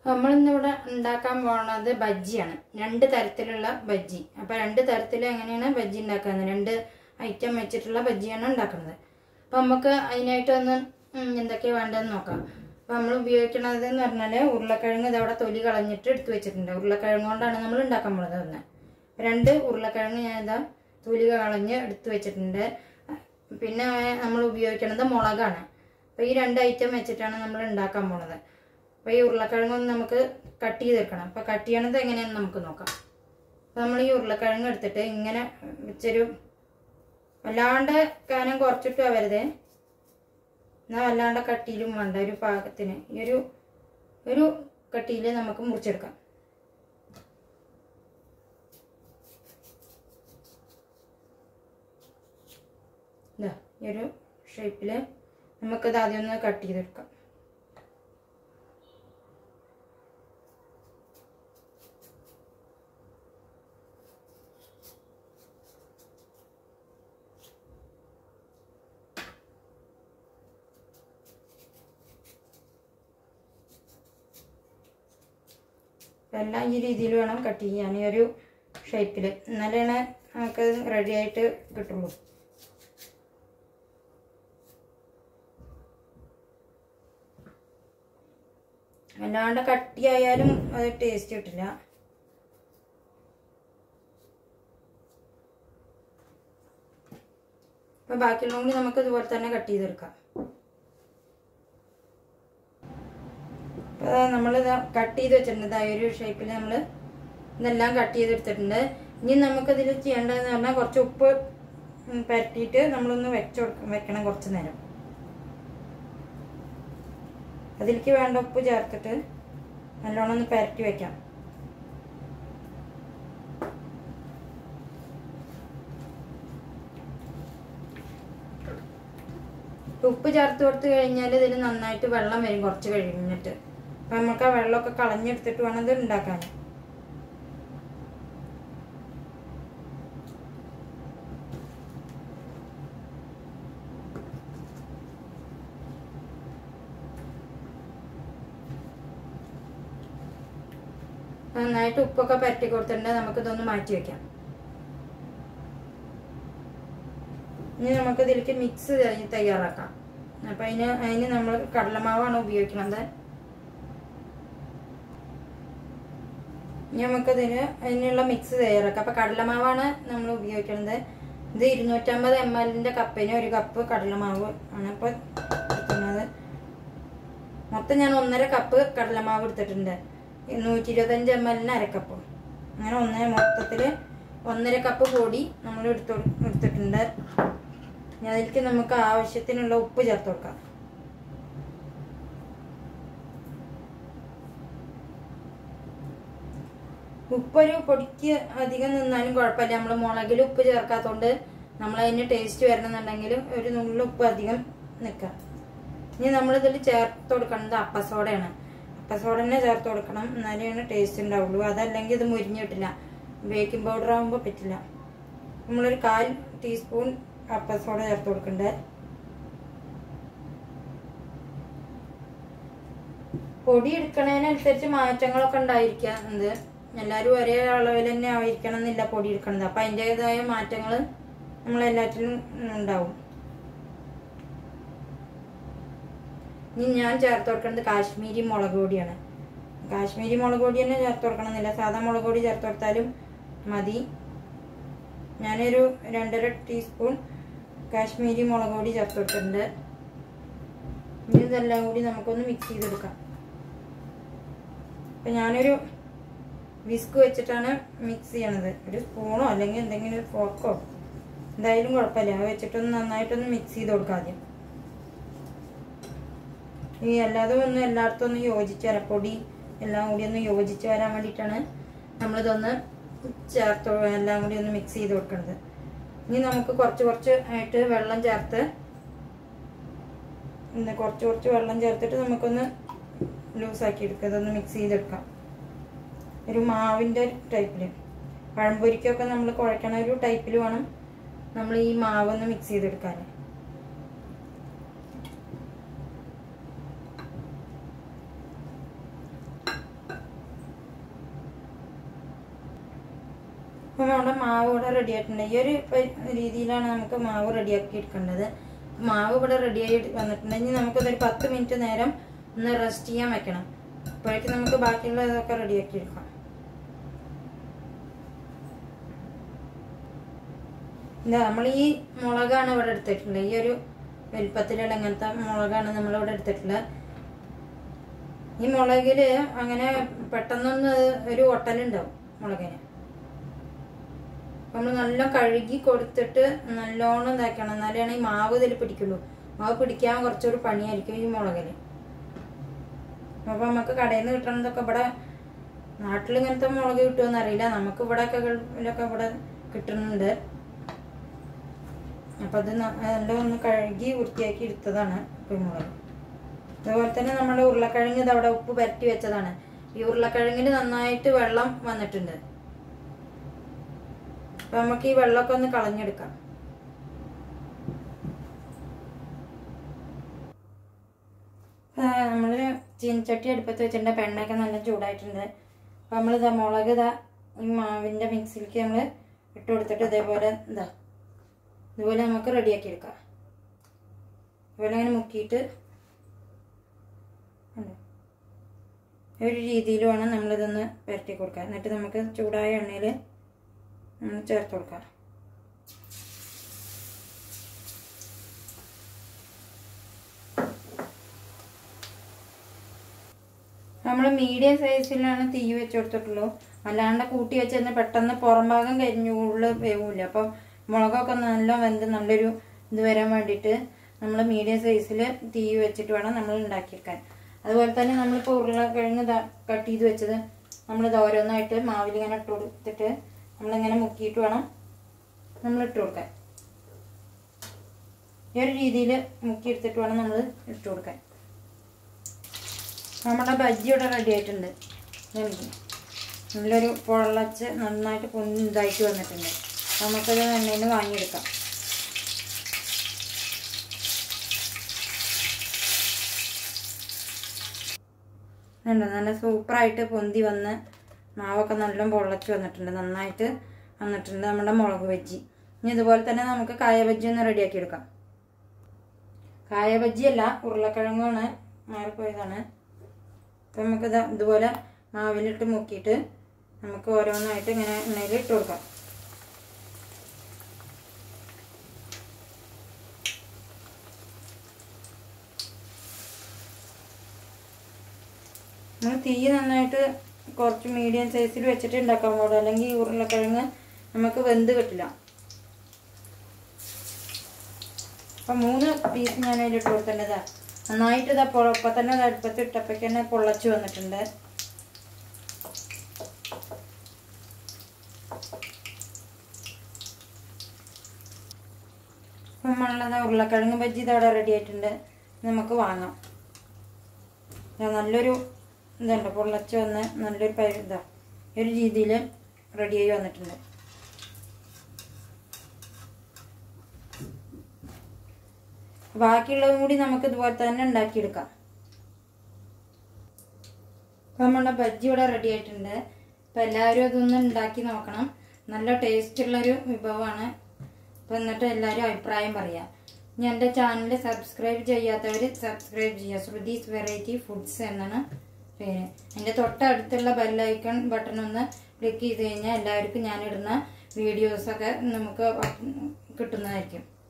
നമ്മളിന്നിവിടെ ഉണ്ടാക്കാൻ പോണത് ബജ്ജിയാണ് രണ്ട് തരത്തിലുള്ള ബജ്ജി അപ്പൊ രണ്ട് തരത്തിൽ എങ്ങനെയാണ് ബജ്ജി ഉണ്ടാക്കുന്നത് രണ്ട് ഐറ്റം വെച്ചിട്ടുള്ള ബജ്ജിയാണ് ഉണ്ടാക്കുന്നത് അപ്പൊ നമുക്ക് അതിനായിട്ട് ഒന്ന് ഉം, എന്തൊക്കെയാ വേണ്ടതെന്ന് നോക്കാം അപ്പൊ നമ്മൾ ഉപയോഗിക്കുന്നത് എന്ന് പറഞ്ഞാല് ഉരുളക്കിഴങ്ങ് ഇതവിടെ തൊലി കളഞ്ഞിട്ട് എടുത്തു വെച്ചിട്ടുണ്ട് ഉരുളക്കിഴങ്ങ് കൊണ്ടാണ് നമ്മൾ ഉണ്ടാക്കാൻ പോണത് ഒന്ന് രണ്ട് ഉരുളക്കിഴങ്ങ് ഞാൻ ഇതാ തൊലി കളഞ്ഞ് എടുത്തു വെച്ചിട്ടുണ്ട് പിന്നെ നമ്മൾ ഉപയോഗിക്കുന്നത് മുളകാണ് അപ്പൊ ഈ രണ്ട് ഐറ്റം വെച്ചിട്ടാണ് നമ്മൾ ഉണ്ടാക്കാൻ പോണത് അപ്പൊ ഈ ഉരുളക്കിഴങ്ങൊന്ന് നമുക്ക് കട്ട് ചെയ്തെടുക്കണം അപ്പൊ കട്ട് ചെയ്യണത് എങ്ങനെയാണെന്ന് നമുക്ക് നോക്കാം അപ്പൊ നമ്മൾ ഈ ഉരുളക്കിഴങ്ങ് എടുത്തിട്ട് ഇങ്ങനെ വെച്ചൊരു വല്ലാണ്ട് കനം കുറച്ചിട്ട് ആവരുതേ എന്നാൽ വല്ലാണ്ട് കട്ടിയിലും വേണ്ട ഒരു പാകത്തിന് ഈ ഒരു ഒരു കട്ടിയിൽ നമുക്ക് മുറിച്ചെടുക്കാം ഇതാ ഈ ഒരു ഷേപ്പിൽ നമുക്കത് ആദ്യം ഒന്ന് കട്ട് ചെയ്തെടുക്കാം എല്ലാം ഈ രീതിയിൽ വേണം കട്ട് ചെയ്യാൻ ഈ ഒരു ഷേപ്പിൽ എന്നാലാണ് നമുക്ക് റെഡി ആയിട്ട് കിട്ടുള്ളൂ അല്ലാണ്ട് കട്ടിയായാലും അത് ടേസ്റ്റ് കിട്ടില്ല അപ്പൊ ബാക്കിയുള്ള കൂടി നമുക്ക് ഇതുപോലെ തന്നെ കട്ട് ചെയ്തെടുക്കാം നമ്മൾ കട്ട് ചെയ്ത് വെച്ചിട്ടുണ്ട് ഇതാ ഈ ഒരു ഷേപ്പിൽ നമ്മൾ ഇതെല്ലാം കട്ട് ചെയ്തെടുത്തിട്ടുണ്ട് ഇനി നമുക്കതിൽ ചെയ്യേണ്ടതെന്ന് പറഞ്ഞാൽ കുറച്ച് ഉപ്പ് ഉം, പരട്ടിയിട്ട് നമ്മളൊന്ന് വെച്ച് കൊടുക്ക വെക്കണം കുറച്ച് നേരം അതിലേക്ക് വേണ്ട ഉപ്പ് ചേർത്തിട്ട് നല്ലോണം ഒന്ന് പരട്ടി വെക്കാം ഉപ്പ് ചേർത്ത് കൊടുത്ത് കഴിഞ്ഞാൽ ഇതിൽ നന്നായിട്ട് വെള്ളം വരും കുറച്ച് കഴിഞ്ഞിട്ട് അപ്പൊ നമുക്ക് ആ വെള്ളമൊക്കെ കളഞ്ഞെടുത്തിട്ട് വേണം ഇത് ഉണ്ടാക്കാൻ നന്നായിട്ട് ഉപ്പൊക്കെ പരട്ടി കൊടുത്തിട്ടുണ്ട് നമുക്ക് ഇതൊന്ന് മാറ്റി വെക്കാം ഇനി നമുക്ക് ഇതിലേക്ക് മിക്സ് തയ്യാറാക്കാം അപ്പൊ അതിന് അതിന് നമ്മൾ കടലമാവാണ് ഉപയോഗിക്കുന്നത് ഇനി നമുക്കതിന് അതിനുള്ള മിക്സ് തയ്യാറാക്കാം അപ്പൊ കടലമാവാണ് നമ്മൾ ഉപയോഗിക്കുന്നത് ഇത് ഇരുന്നൂറ്റമ്പത് എം എല്ലിന്റെ കപ്പിന് ഒരു കപ്പ് കടലമാവ് ആണ് ഇപ്പൊ എടുക്കുന്നത് മൊത്തം ഞാൻ ഒന്നര കപ്പ് കടലമാവ് എടുത്തിട്ടുണ്ട് നൂറ്റി ഇരുപത്തഞ്ച് എം എല്ലിന് അരക്കപ്പ് അങ്ങനെ ഒന്നര മൊത്തത്തില് ഒന്നര കപ്പ് പൊടി നമ്മൾ എടുത്തു എടുത്തിട്ടുണ്ട് ഇനി അതിലേക്ക് നമുക്ക് ആവശ്യത്തിനുള്ള ഉപ്പ് ചേർത്ത് കൊടുക്കാം ഉപ്പൊരു പൊടിക്ക് അധികം നിന്നാലും കുഴപ്പമില്ല നമ്മൾ മുളകിൽ ഉപ്പ് ചേർക്കാത്തതുകൊണ്ട് നമ്മൾ അതിന് ടേസ്റ്റ് വരണമെന്നുണ്ടെങ്കിൽ ഒരു നുള്ളു ഉപ്പ് അധികം നിൽക്കാം ഇനി നമ്മളിതിൽ ചേർത്ത് കൊടുക്കുന്നത് അപ്പസോഡയാണ് അപ്പസോഡ തന്നെ ചേർത്ത് കൊടുക്കണം എന്നാലേ ടേസ്റ്റ് ഉണ്ടാവുള്ളൂ അതല്ലെങ്കിൽ ഇത് മുരിഞ്ഞ് കിട്ടില്ല ബേക്കിംഗ് പൗഡർ ആകുമ്പോൾ പറ്റില്ല നമ്മളൊരു കാൽ ടീസ്പൂൺ അപ്പസോഡ ചേർത്ത് കൊടുക്കണ്ടേ പൊടി എടുക്കണതിനനുസരിച്ച് മാറ്റങ്ങളൊക്കെ ഉണ്ടായിരിക്കാം എന്ത് എല്ലാവരും ഒരേ അളവിൽ തന്നെ ആയിരിക്കണം എന്നില്ല പൊടി എടുക്കണത് അപ്പൊ അതിൻ്റെതായ മാറ്റങ്ങൾ നമ്മളെല്ലാറ്റിലും ഉണ്ടാവും ഇനി ഞാൻ ചേർത്ത് കൊടുക്കുന്നത് കാശ്മീരി മുളക് പൊടിയാണ് കാശ്മീരി മുളക് പൊടി തന്നെ ചേർത്ത് കൊടുക്കണമെന്നില്ല സാധാ മുളക് പൊടി ചേർത്ത് കൊടുത്താലും മതി ഞാനൊരു രണ്ടര ടീസ്പൂൺ കാശ്മീരി മുളക് പൊടി ചേർത്ത് കൊടുത്തിട്ടുണ്ട് ഇനി ഇതെല്ലാം കൂടി നമുക്കൊന്ന് മിക്സ് ചെയ്തെടുക്കാം അപ്പൊ ഞാനൊരു വിസ്ക് വെച്ചിട്ടാണ് മിക്സ് ചെയ്യണത് ഒരു സ്പൂണോ അല്ലെങ്കിൽ എന്തെങ്കിലും ഒരു ഫോർക്കോ എന്തായാലും കുഴപ്പമില്ല അത് വെച്ചിട്ടൊന്ന് നന്നായിട്ടൊന്ന് മിക്സ് ചെയ്ത് കൊടുക്കാം ആദ്യം ഈ എല്ലാതും ഒന്ന് എല്ലായിടത്തും ഒന്ന് യോജിച്ച് വരാം പൊടി എല്ലാം കൂടി ഒന്ന് യോജിച്ച് വരാൻ വേണ്ടിയിട്ടാണ് നമ്മളിതൊന്ന് ചേർത്ത് എല്ലാം കൂടി ഒന്ന് മിക്സ് ചെയ്ത് കൊടുക്കുന്നത് ഇനി നമുക്ക് കുറച്ച് കുറച്ച് ആയിട്ട് വെള്ളം ചേർത്ത് ഇന്ന് കുറച്ച് കുറച്ച് വെള്ളം ചേർത്തിട്ട് നമുക്കൊന്ന് ലൂസാക്കി എടുക്കാം ഇതൊന്ന് മിക്സ് ചെയ്തെടുക്കാം ഒരു മാവിൻ്റെ ടൈപ്പിൽ പഴംപൊരിക്കൊക്കെ നമ്മൾ കുഴക്കണ ഒരു ടൈപ്പിൽ വേണം നമ്മൾ ഈ മാവ് ഒന്ന് മിക്സ് ചെയ്തെടുക്കാൻ അപ്പം നമ്മുടെ മാവ് ഇവിടെ റെഡി ആയിട്ടുണ്ട് ഈ ഒരു പ- രീതിയിലാണ് നമുക്ക് മാവ് റെഡിയാക്കി എടുക്കേണ്ടത് മാവ് ഇവിടെ റെഡിയായി വന്നിട്ടുണ്ട് ഇനി നമുക്കിതൊരു പത്ത് മിനിറ്റ് നേരം ഒന്ന് റെസ്റ്റ് ചെയ്യാൻ വെക്കണം അപ്പോഴേക്കും നമുക്ക് ബാക്കിയുള്ള ഇതൊക്കെ റെഡിയാക്കി എടുക്കാം ഇതാ നമ്മൾ ഈ മുളകാണ് ഇവിടെ എടുത്തിട്ടുള്ളത് ഈ ഒരു വലിപ്പത്തിലുള്ള ഇങ്ങനത്തെ മുളകാണ് നമ്മൾ ഇവിടെ എടുത്തിട്ടുള്ളത് ഈ മുളകില് അങ്ങനെ പെട്ടെന്നൊന്ന് ഒരു ഒട്ടലുണ്ടാവും മുളകിന് നമ്മൾ നല്ല കഴുകി കൊടുത്തിട്ട് നല്ലോണം ഇതാക്കണം എന്നാലാണ് ഈ മാവ് ഇതിൽ പിടിക്കുള്ളൂ മാവ് പിടിക്കാൻ കുറച്ചൊരു പണിയായിരിക്കും ഈ മുളകിന് അപ്പൊ നമുക്ക് കടയിൽ നിന്ന് കിട്ടണതൊക്കെ ഇവിടെ നാട്ടിൽ ഇങ്ങനത്തെ മുളക് കിട്ടുമെന്ന് അറിയില്ല നമുക്ക് ഇവിടെ ഒക്കെ ഗൾഫിലൊക്കെ ഇവിടെ കിട്ടുന്നുണ്ട് അപ്പൊ അത് ന- നല്ല ഒന്ന് കഴുകി വൃത്തിയാക്കി എടുത്തതാണ് കുരുമുളക് അതുപോലെ തന്നെ നമ്മുടെ ഉരുളക്കിഴങ്ങ് ഇത് അവിടെ ഉപ്പ് പരട്ടി വെച്ചതാണ് ഈ ഉരുളക്കിഴങ്ങിന് നന്നായിട്ട് വെള്ളം വന്നിട്ടുണ്ട് അപ്പൊ നമുക്ക് ഈ വെള്ളമൊക്കെ ഒന്ന് കളഞ്ഞെടുക്കാം ആ, നമ്മള് ചീനച്ചട്ടി അടുപ്പത്ത് വെച്ചിട്ടുണ്ട് പെണ്ണൊക്കെ നല്ല ചൂടായിട്ടുണ്ട് അപ്പൊ നമ്മൾ ഇതാ മുളക് ഇതാ ഈ മാവിന്റെ മിക്സിലേക്ക് നമ്മൾ ഇട്ട് കൊടുത്തിട്ട് ഇതേപോലെ ഇതാ ഇതുപോലെ നമുക്ക് റെഡിയാക്കി എടുക്കാം ഇതുപോലെ അങ്ങനെ മുക്കിയിട്ട് കണ്ടോ? ഈ ഒരു രീതിയിൽ വേണം നമ്മളിതൊന്ന് പുരട്ടി കൊടുക്കാൻ എന്നിട്ട് നമുക്ക് ചൂടായ എണ്ണയിൽ നമ്മൾ ചേർത്ത് കൊടുക്കാം നമ്മൾ മീഡിയം സൈസിലാണ് തീ വെച്ച് കൊടുത്തിട്ടുള്ളൂ അല്ലാണ്ട് കൂട്ടി വെച്ച് കഴിഞ്ഞാൽ പെട്ടെന്ന് പുറം ഭാഗം കരിഞ്ഞു ഉള്ളിൽ വേവില്ല അപ്പം മുളകൊക്കെ നല്ല വെന്ത് നല്ലൊരു ഇത് വരാൻ വേണ്ടിയിട്ട് നമ്മൾ മീഡിയം സൈസിൽ തീ വെച്ചിട്ട് വേണം നമ്മൾ ഉണ്ടാക്കിയെടുക്കാൻ അതുപോലെ തന്നെ നമ്മളിപ്പോൾ ഉരുളക്കിഴങ്ങ് ദാ കട്ട് ചെയ്ത് വെച്ചത് നമ്മളിത് ഓരോന്നായിട്ട് മാവിൽ ഇങ്ങനെ ഇട്ട് കൊടുത്തിട്ട് നമ്മളിങ്ങനെ മുക്കിയിട്ട് വേണം നമ്മൾ ഇട്ട് കൊടുക്കാൻ ഈ ഒരു രീതിയിൽ മുക്കിയെടുത്തിട്ട് വേണം നമ്മൾ ഇട്ട് കൊടുക്കാൻ നമ്മുടെ ബജ്ജി ഇവിടെ റെഡി ആയിട്ടുണ്ട് ഇതുണ്ട്. നല്ലൊരു പൊള്ളച്ച് നന്നായിട്ട് പൊന്തി ഇതായിട്ട് വന്നിട്ടുണ്ട് നമുക്കത് എണ്ണയിൽ നിന്ന് വാങ്ങിയെടുക്കാം ഉണ്ട് നല്ല സൂപ്പറായിട്ട് പൊന്തി വന്ന് മാവൊക്കെ നല്ല പൊള്ളച്ച് വന്നിട്ടുണ്ട് നന്നായിട്ട് വന്നിട്ടുണ്ട് നമ്മുടെ മുളക് ബജ്ജി ഇനി ഇതുപോലെ തന്നെ നമുക്ക് കായ ബജ്ജി ഒന്ന് റെഡിയാക്കി എടുക്കാം കായ ബജ്ജി അല്ല ഉരുളക്കിഴങ്ങാണ് മാറിപ്പോയതാണ് അപ്പം നമുക്ക് ഇത് ഇതുപോലെ മാവിലിട്ട് മുക്കിയിട്ട് നമുക്ക് ഓരോന്നായിട്ട് ഇങ്ങനെ എണ്ണയിൽ ഇട്ട് കൊടുക്കാം നമ്മൾ തീ നന്നായിട്ട് കുറച്ച് മീഡിയം സൈസിൽ വെച്ചിട്ട് ഉണ്ടാക്കാൻ പാടും അല്ലെങ്കിൽ ഈ ഉരുളക്കിഴങ്ങ് നമുക്ക് വെന്ത് കിട്ടില്ല അപ്പം മൂന്ന് പീസ് ഞാൻ അതിലിട്ട് കൊടുത്തിട്ടുണ്ടതാ നന്നായിട്ട് ഇതാ ഇപ്പം തന്നെ ഇത് അടുപ്പത്ത് ഇട്ടപ്പോഴേക്ക് തന്നെ പൊള്ളച്ച് വന്നിട്ടുണ്ട് അപ്പം നമ്മളുടെ ഉരുളക്കിഴങ്ങ് ബജ്ജി ഇതവിടെ റെഡി ആയിട്ടുണ്ട് ഇത് നമുക്ക് വാങ്ങാം ദാ നല്ലൊരു ഇതുണ്ട് പൊള്ളച്ച് വന്ന് നല്ലൊരു പരി ഇതാ ഈ ഒരു രീതിയിൽ റെഡിയായി വന്നിട്ടുണ്ട് ബാക്കിയുള്ളതും കൂടി നമുക്ക് ഇതുപോലെ തന്നെ ഉണ്ടാക്കിയെടുക്കാം അപ്പം നമ്മുടെ ബജ്ജി ഇവിടെ റെഡി ആയിട്ടുണ്ട് അപ്പം എല്ലാവരും അതൊന്ന് ഉണ്ടാക്കി നോക്കണം നല്ല ടേസ്റ്റ് ഉള്ളൊരു വിഭവമാണ് അപ്പം എന്നിട്ട് എല്ലാവരും അഭിപ്രായം പറയാം ഇനി എൻ്റെ ചാനൽ സബ്സ്ക്രൈബ് ചെയ്യാത്തവർ സബ്സ്ക്രൈബ് ചെയ്യുക ശ്രുതീസ് വെറൈറ്റി ഫുഡ്സ് എന്നാണ് പേര് എൻ്റെ തൊട്ടടുത്തുള്ള ബെല്ലൈക്കൺ ബട്ടൺ ഒന്ന് ക്ലിക്ക് ചെയ്ത് കഴിഞ്ഞാൽ എല്ലാവർക്കും ഞാനിടുന്ന വീഡിയോസൊക്കെ നമുക്ക് കിട്ടുന്നതായിരിക്കും